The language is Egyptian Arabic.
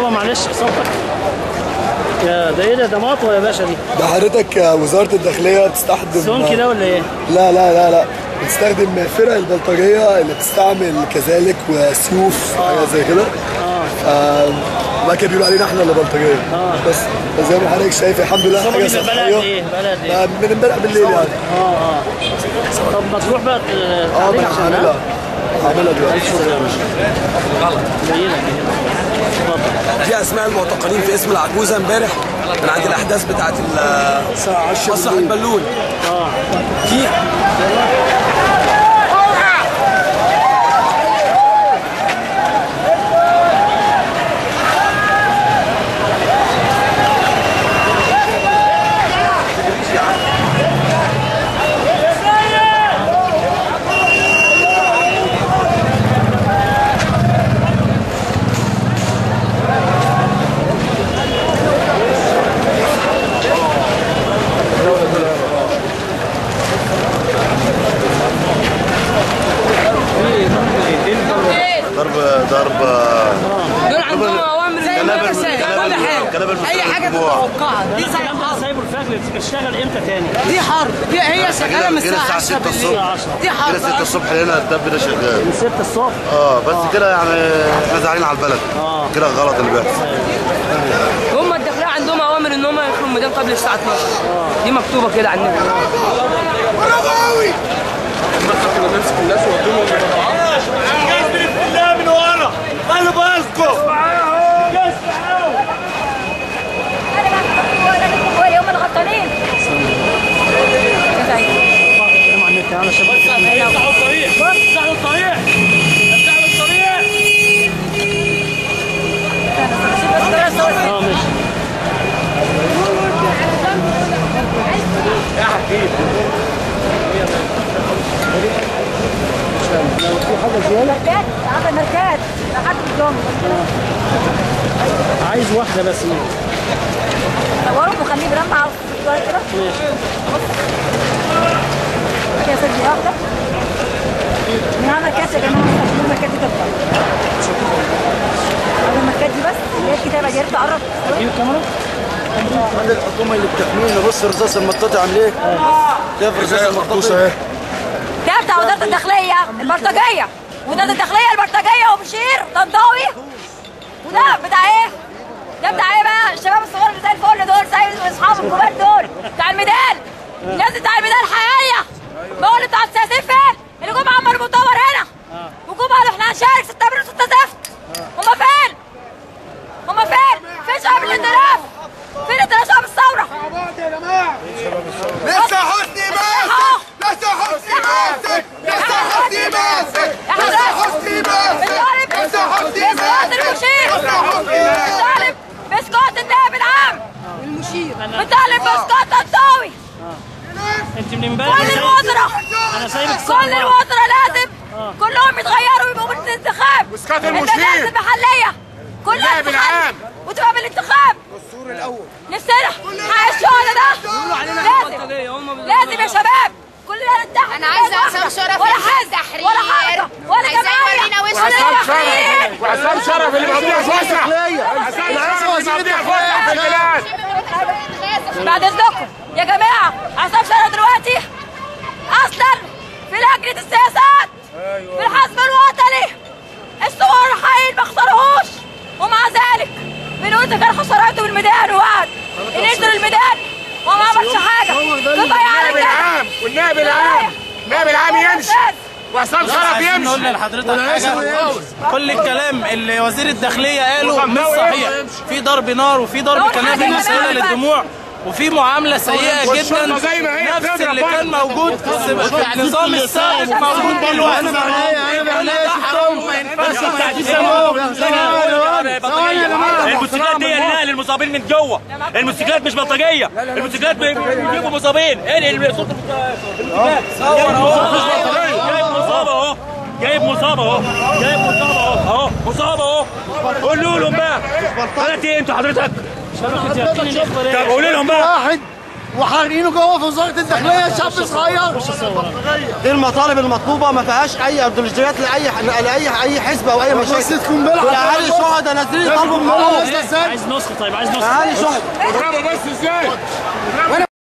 بابا معلش صوتك يا ده ايه ده ده مطوه يا باشا دي ده حضرتك وزارة الداخلية بتستخدم سونكي ده ولا ايه؟ لا لا لا لا بتستخدم فرق البلطجية اللي بتستعمل كذلك وسيوف حاجة زي كده اه بعد كده بيقولوا علينا احنا اللي بلطجية بس بس زي ما حضرتك شايف الحمد لله هما حاجة بيبقى بلد صحية ايه؟ بلد ايه؟ لا، من امبارح بالليل يعني اه اه طب ما تروح بقى ت- اه تعليق ما عشان انا ها؟ هعملها هعملها دلوقتي زينا كده اتفضل دي اسماء المعتقلين في اسم العجوزه امبارح من عند الاحداث بتاعت ال- الساعة 10 مسرح بالليل. البالون اه في ضرب ضرب دول عندهم اوامر كلام- كل كلام- كلام حاجه اي حاجه الأسبوع. تتوقعها دي زي الكلام ده حرب سايبه الفجر بتشتغل امتى تاني؟ دي حرب دي هي شغاله من كده الساعه الساعة 10 6 بالليل الصبح دي كده حرب 6 الصبح هنا الدب ده شغال من 6 الصبح اه بس كده يعني احنا زعلانين على البلد كده غلط اللي بيحصل هم الداخليه عندهم اوامر ان هم يدخلوا الميدان قبل الساعه 12 دي مكتوبه كده على النت هو هم الغلطانين كلام عن النت انا شباب افتحوا الطريق افتحوا الطريق افتحوا الطريق اه ماشي ماركات عامل ماركات لحد اليوم عايز واحده بس منهم صورهم وخليه برمع شويه كده كده يا سيدي واحده من عمل كاس يا جماعه عشان الماركات دي تطلع عامل الماركات دي بس اللي هي الكتابه دي يرجع قرب تجيب الكاميرا عند الحكومه اللي بتحمينا بص رصاص المطاطي عامل ايه؟ شايف رصاص المطاطي اهي ده بتاع وزاره الداخليه البلطجيه وزاره الداخليه البلطجيه وبشير طنطاوي وده بتاع ايه؟ ده بتاع ايه بقى؟ الشباب الصغار اللي زي الفل دول زي اصحاب الكبار دول بتاع الميدان الناس بتاع الميدان الحقيقيه بقول بتاع السياسيين فين؟ اللي جم عملوا مؤتمر هنا وجم قالوا احنا هنشارك 6 ابريل 6 زفت هما فين؟ هما فين؟ فين شباب الانحراف؟ فين انت شباب الثوره؟ لسه حسني ماسك لسه حسني ماسك لسه حسني ماسك لسه حسني ماسك لسه حسني بسكوت ماسك المشير لسه حسني ماسك بطالب بسكوت النائب العام المشير بطالب بسكوت الطاوي انت من امبارح كل سايب- الوزراء انا سايبك كل تصور. الوزراء لازم كلهم يتغيروا ويبقوا من الانتخاب وسكات الناس المشير. المحليه كلها النائب العام. تتخلي وتبقى بالانتخاب الدستور الاول نفسنا حق الشهداء ده لازم بلطجية، هم بلطجية. لازم يا شباب كلنا نتحد أنا عايزة واحدة. عصام شرف ولا ينزل حزب تحرير. ولا حركه ولا عايزاه جمعيه يورينا وشه. ولا وعصام تحرير. شرف وعصام شرف اللي مقضيها فسح عصام شرف اللي مقضيها فسح في البلاد بعد اذنكم يا جماعه عصام شرف دلوقتي اصلا في لجنه السياسات في الحزب الوطني الثوار الحقيقي ما خسروهوش ومع ذلك بنقول ده كان خسارته بالميدان وقعد نزل الميدان وما عملش حاجه تضيع على النائب العام والنائب العام النائب العام يمشي وعصام شرف عايزين نقول يمشي لحضرتك حاجه كل الكلام اللي وزير الداخليه قاله مش وطنطاوي صحيح يمشي. في ضرب نار وفي ضرب أول كنابل حاجة مسيله يا جماعة للدموع وفي معامله سيئه والشرطة جدا زي ما هي نفس بتضرب اللي بعض. كان موجود في السب- في النظام السابق موجود دلوقتي كل ده حرام ما ينفعش الموتوسيكلات دي لنقل المصابين من جوه الموتوسيكلات مش بلطجيه الموتوسيكلات بي- بيجيبوا مصابين ايه اللي صوت الموتوسيكلات صور اهو جايب مصاب اهو جايب مصاب اهو جايب مصاب اهو اهو مصاب اهو قولوا لهم بقى قالت ايه انتوا حضرتك شبكه يقين الاخباريه طب قولوا لهم بقى واحد وحارقينه جوه في وزاره الداخليه شاب صغير دي المطالب المطلوبه ما فيهاش اي ايديولوجيات لاي لاي اي حزب او اي مشاكل بس تكون بلع والاهالي الشهداء نازلين يطالبوا بموضوع عايز نسخه طيب عايز نسخه اهالي شهداء بس ازاي